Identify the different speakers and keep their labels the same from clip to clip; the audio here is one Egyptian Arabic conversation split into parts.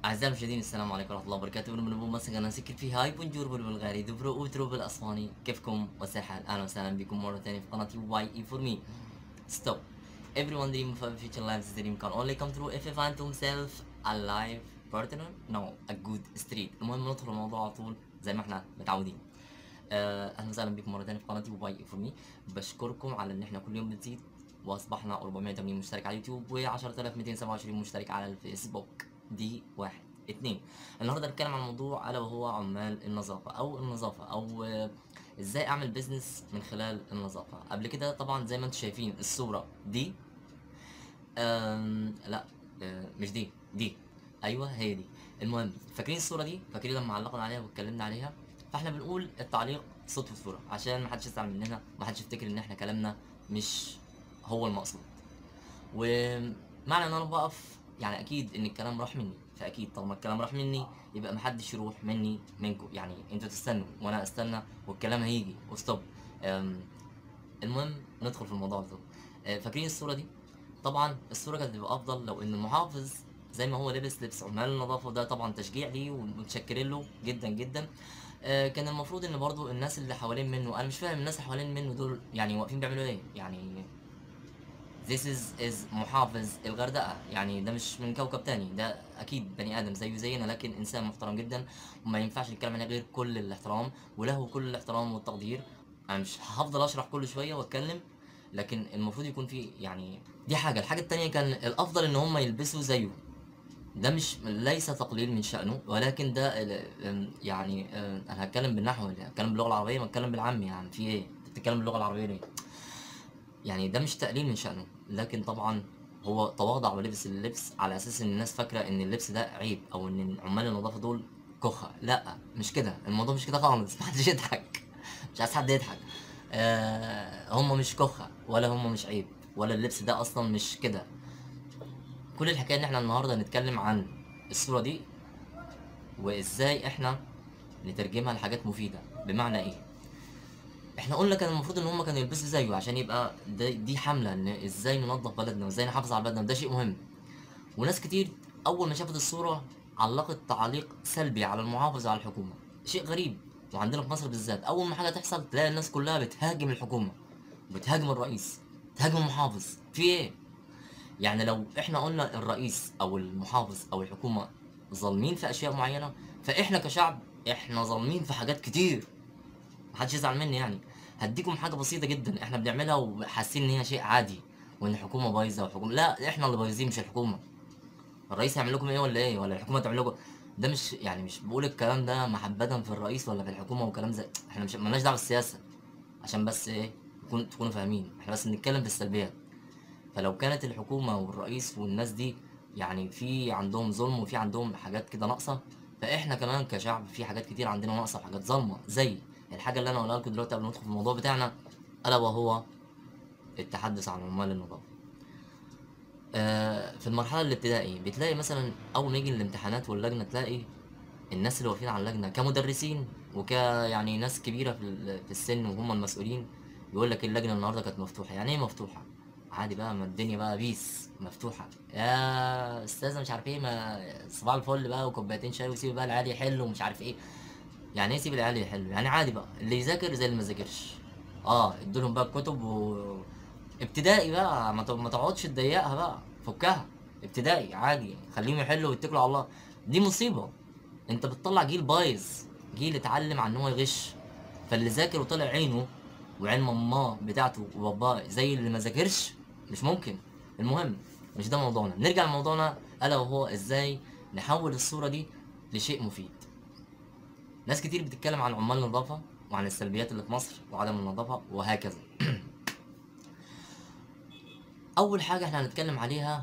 Speaker 1: أعزائي المشاهدين السلام عليكم ورحمة الله وبركاته من منبو مسك أنا سكر في هاي بونجور بالبلغاري دبرو أوترو بالأسباني كيفكم وسهل أهلا وسهلا بكم مرة ثانية في قناتي واي اي فور مي ستوب everyone dream of a future lives dream can only come true if you find himself a life partner no a good street المهم ندخل الموضوع على طول زي ما احنا متعودين آه، اهلا وسهلا بكم مره ثانيه في قناتي واي اي فور مي بشكركم على ان احنا كل يوم بنزيد واصبحنا 480 مشترك على اليوتيوب و10227 مشترك على الفيسبوك دي واحد اتنين النهارده هنتكلم عن موضوع الا وهو عمال النظافه او النظافه او آه، ازاي اعمل بيزنس من خلال النظافه قبل كده طبعا زي ما انتم شايفين الصوره دي أم لا آه، مش دي دي ايوه هي دي المهم فاكرين الصوره دي فاكرين لما علقنا عليها واتكلمنا عليها فاحنا بنقول التعليق صوت وصوره عشان ما حدش يزعل مننا ما حدش يفتكر ان احنا كلامنا مش هو المقصود ومعنى ان انا بقف يعني اكيد ان الكلام راح مني فاكيد طالما الكلام راح مني يبقى محدش يروح مني منكم يعني انتوا تستنوا وانا استنى والكلام هيجي وستوب أم، المهم ندخل في الموضوع على طول أه، فاكرين الصوره دي طبعا الصوره كانت تبقى افضل لو ان المحافظ زي ما هو لابس لبس عمال النظافه وده طبعا تشجيع ليه ومتشكرين له جدا جدا آه، كان المفروض ان برضو الناس اللي حوالين منه انا مش فاهم الناس اللي حوالين منه دول يعني واقفين بيعملوا ايه يعني This is is محافظ الغردقة يعني ده مش من كوكب تاني ده أكيد بني آدم زيه زينا لكن إنسان محترم جدا وما ينفعش نتكلم عليه غير كل الاحترام وله كل الاحترام والتقدير أنا مش هفضل أشرح كل شوية وأتكلم لكن المفروض يكون في يعني دي حاجة الحاجة التانية كان الأفضل إن هم يلبسوا زيه ده مش ليس تقليل من شأنه ولكن ده ال- يعني آه، أنا هتكلم بالنحو هتكلم باللغة العربية ما أتكلم بالعامي يعني في إيه؟ أنت بتتكلم باللغة العربية ليه؟ يعني ده مش تقليل من شأنه لكن طبعا هو تواضع ولبس اللبس على اساس ان الناس فاكره ان اللبس ده عيب او ان عمال النظافه دول كخه لا مش كده الموضوع مش كده خالص محدش يضحك مش عايز حد يضحك آه هم مش كخه ولا هم مش عيب ولا اللبس ده اصلا مش كده كل الحكايه ان احنا النهارده نتكلم عن الصوره دي وازاي احنا نترجمها لحاجات مفيده بمعنى ايه احنا قلنا كان المفروض ان هم كانوا يلبسوا زيه عشان يبقى ده دي حمله ان ازاي ننظف بلدنا وازاي نحافظ على بلدنا وده شيء مهم وناس كتير اول ما شافت الصوره علقت تعليق سلبي على المحافظ وعلى الحكومه شيء غريب وعندنا في مصر بالذات اول ما حاجه تحصل تلاقي الناس كلها بتهاجم الحكومه بتهاجم الرئيس بتهاجم المحافظ في ايه يعني لو احنا قلنا الرئيس او المحافظ او الحكومه ظالمين في اشياء معينه فاحنا كشعب احنا ظالمين في حاجات كتير محدش يزعل مني يعني هديكم حاجه بسيطه جدا احنا بنعملها وحاسين ان هي شيء عادي وان الحكومه بايظه والحكومه لا احنا اللي بايظين مش الحكومه الرئيس هيعمل لكم ايه ولا ايه ولا الحكومه تعمل لكم ده مش يعني مش بقول الكلام ده محبه في الرئيس ولا في الحكومه وكلام زي احنا مش مالناش دعوه بالسياسه عشان بس ايه تكون تكونوا فاهمين احنا بس بنتكلم في السلبيات فلو كانت الحكومه والرئيس والناس دي يعني في عندهم ظلم وفي عندهم حاجات كده ناقصه فاحنا كمان كشعب في حاجات كتير عندنا ناقصه وحاجات ظالمه زي الحاجه اللي انا هقولها لكم دلوقتي قبل ما ندخل في الموضوع بتاعنا الا وهو التحدث عن عمال النظافه آه، في المرحله الابتدائي بتلاقي مثلا اول ما يجي الامتحانات واللجنه تلاقي الناس اللي واقفين على اللجنه كمدرسين وك يعني ناس كبيره في ال- في السن وهم المسؤولين يقول لك اللجنه النهارده كانت مفتوحه يعني ايه مفتوحه عادي بقى ما الدنيا بقى بيس مفتوحه يا استاذه مش عارف ايه ما صباح الفل بقى وكوبايتين شاي وسيب بقى العيال يحلوا ومش عارف ايه يعني ايه سيب العيال يحلوا يعني عادي بقى اللي يذاكر زي اللي ما ذاكرش اه ادولهم بقى الكتب و ابتدائي بقى ما ت- ما تقعدش تضيقها بقى فكها ابتدائي عادي خليهم يحلوا ويتكلوا على الله دي مصيبه انت بتطلع جيل بايظ جيل اتعلم عن ان هو يغش فاللي ذاكر وطلع عينه وعين ماماه بتاعته وباباه زي اللي ما ذاكرش مش ممكن المهم مش ده موضوعنا نرجع لموضوعنا الا وهو ازاي نحول الصوره دي لشيء مفيد ناس كتير بتتكلم عن عمال النظافه وعن السلبيات اللي في مصر وعدم النظافه وهكذا اول حاجه احنا هنتكلم عليها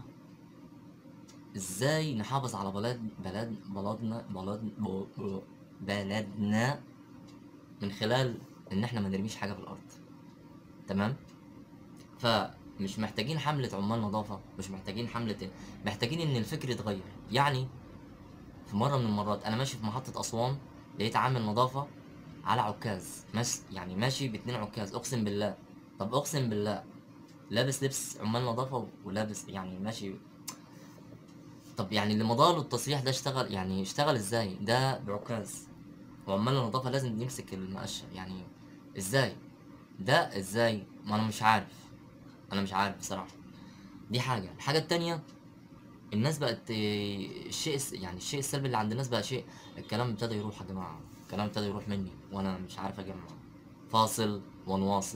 Speaker 1: ازاي نحافظ على بلد بلد بلدنا بلد ب- ب- بلدنا من خلال ان احنا ما نرميش حاجه في الارض تمام فمش محتاجين حملة عمال نظافة مش محتاجين حملة محتاجين ان الفكر يتغير يعني في مرة من المرات انا ماشي في محطة اسوان لقيت عامل نظافة على عكاز ماشي يعني ماشي باتنين عكاز اقسم بالله طب اقسم بالله لابس لبس عمال نظافة ولابس يعني ماشي طب يعني اللي مضاله التصريح ده اشتغل يعني اشتغل ازاي ده بعكاز وعمال النظافة لازم يمسك المقشة يعني ازاي ده ازاي ما انا مش عارف انا مش عارف بصراحة دي حاجة الحاجة التانية الناس بقت آه، الشيء الس- يعني الشيء السلبي اللي عند الناس بقى شيء الكلام ابتدى يروح يا جماعة الكلام ابتدى يروح مني وانا مش عارف اجمع فاصل ونواصل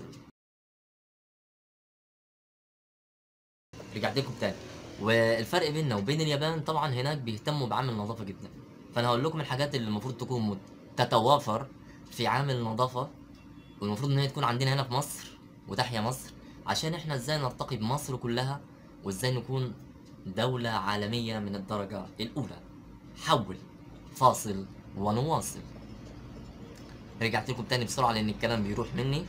Speaker 1: رجعت لكم تاني والفرق بيننا وبين اليابان طبعا هناك بيهتموا بعامل النظافة جدا فانا هقول لكم الحاجات اللي المفروض تكون مت- تتوافر في عامل النظافة والمفروض ان هي تكون عندنا هنا في مصر وتحيا مصر عشان احنا ازاي نرتقي بمصر كلها وازاي نكون دولة عالمية من الدرجة الأولى حول فاصل ونواصل رجعت لكم تاني بسرعة لأن الكلام بيروح مني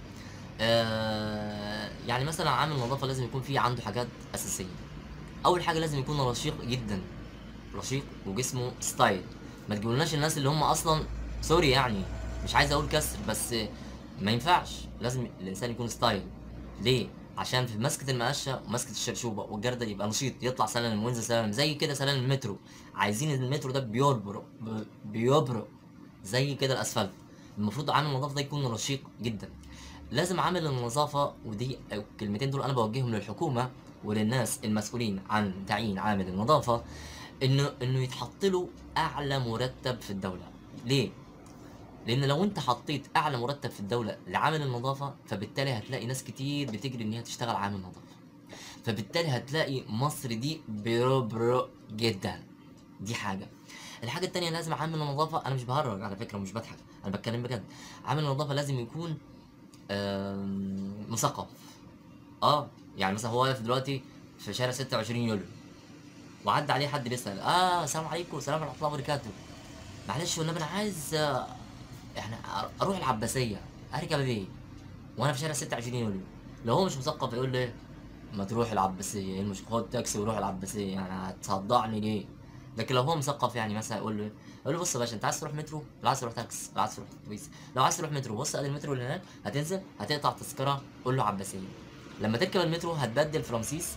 Speaker 1: آه يعني مثلا عامل النظافة لازم يكون فيه عنده حاجات أساسية أول حاجة لازم يكون رشيق جدا رشيق وجسمه ستايل ما تجيبولناش الناس اللي هم أصلا سوري يعني مش عايز أقول كسر بس ما ينفعش لازم الإنسان يكون ستايل ليه؟ عشان في مسكة المقشة ومسكة الشرشوبة والجردة يبقى نشيط يطلع سلالم وينزل سلالم زي كده سلالم المترو عايزين المترو ده بيبرق ب- بيبرق زي كده الأسفلت المفروض عامل النظافة ده يكون رشيق جدا لازم عامل النظافة ودي الكلمتين دول أنا بوجههم للحكومة وللناس المسؤولين عن تعيين عامل النظافة إنه إنه يتحط له أعلى مرتب في الدولة ليه؟ لان لو انت حطيت اعلى مرتب في الدوله لعامل النظافه فبالتالي هتلاقي ناس كتير بتجري ان هي تشتغل عامل نظافه فبالتالي هتلاقي مصر دي برو جدا دي حاجه الحاجه التانية لازم عامل النظافه انا مش بهرج على فكره مش بضحك انا بتكلم بجد عامل النظافه لازم يكون آم، مثقف اه يعني مثلا هو واقف دلوقتي في شارع 26 يوليو وعدى عليه حد بيسال اه السلام عليكم السلام ورحمه الله وبركاته معلش والنبي انا عايز آه، احنا اروح العباسيه اركب ايه وانا في شارع 26 يوليو لو هو مش مثقف يقول لي ما تروح العباسيه ايه المشكله خد تاكسي وروح العباسيه يعني هتصدعني ليه لكن لو هو مثقف يعني مثلا يقول له يقول له بص يا باشا انت عايز تروح مترو ولا عايز تروح تاكسي ولا عايز تروح اتوبيس لو عايز تروح مترو بص ادي المترو اللي هناك هتنزل هتقطع تذكره قول له عباسيه لما تركب المترو هتبدل في رمسيس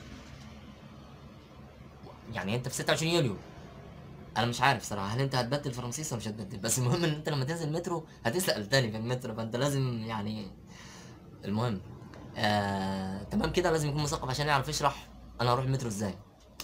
Speaker 1: يعني انت في 26 يوليو انا مش عارف صراحه هل انت هتبدل في رمسيس ولا مش هتبدل بس المهم ان انت لما تنزل المترو هتسال تاني في المترو فانت لازم يعني المهم آه... تمام كده لازم يكون مثقف عشان يعرف يشرح انا هروح المترو ازاي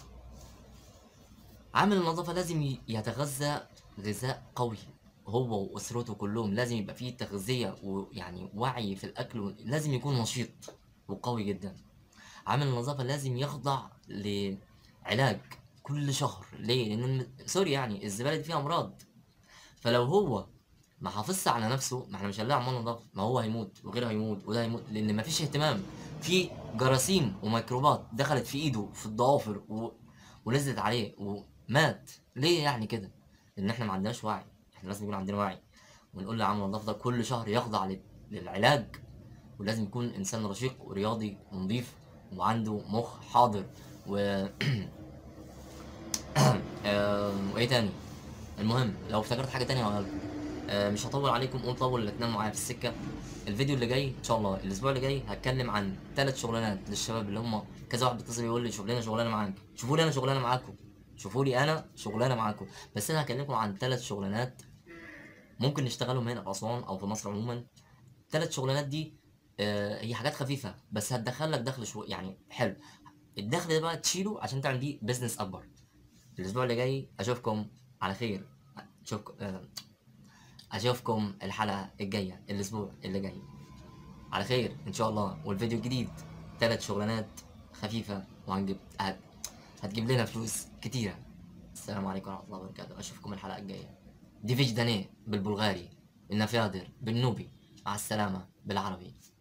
Speaker 1: عامل النظافه لازم ي- يتغذى غذاء قوي هو واسرته كلهم لازم يبقى فيه تغذيه ويعني وعي في الاكل و- لازم يكون نشيط وقوي جدا عامل النظافه لازم يخضع لعلاج كل شهر ليه لان الم- سوري يعني الزباله دي فيها امراض فلو هو ما حافظش على نفسه ما احنا مش هنلاقي عمال نظافه ما هو هيموت وغيره هيموت وده هيموت لان ما فيش اهتمام في جراثيم وميكروبات دخلت في ايده في الضوافر و... ونزلت عليه ومات ليه يعني كده لان احنا ما عندناش وعي احنا لازم يكون عندنا وعي ونقول لعامل النظافه ده كل شهر يخضع لل- للعلاج ولازم يكون انسان رشيق ورياضي ونظيف وعنده مخ حاضر و آم، وايه تاني المهم لو افتكرت حاجه تانية هقولها لكم آه، مش هطول عليكم قوم طول اللي تنام معايا في السكه الفيديو اللي جاي ان شاء الله الاسبوع اللي جاي هتكلم عن ثلاث شغلانات للشباب اللي هم كذا واحد بيتصل يقول لي شوف لنا شغلانه معاك شوفوا لي انا شغلانه معاكم شوفوا لي انا شغلانه معاكم بس انا هكلمكم عن ثلاث شغلانات ممكن نشتغلهم هنا في اسوان او في مصر عموما ثلاث شغلانات دي آه، هي حاجات خفيفه بس هتدخل لك دخل شو يعني حلو الدخل ده بقى تشيله عشان تعمل بيه بزنس اكبر الاسبوع اللي جاي اشوفكم على خير اشوفكم آه، اشوفكم الحلقه الجايه الاسبوع اللي جاي على خير ان شاء الله والفيديو الجديد ثلاث شغلانات خفيفه وهنجيب هت... هتجيب لنا فلوس كتيره السلام عليكم ورحمه الله وبركاته اشوفكم الحلقه الجايه دي فيجدانيه بالبلغاري النفادر بالنوبي مع السلامه بالعربي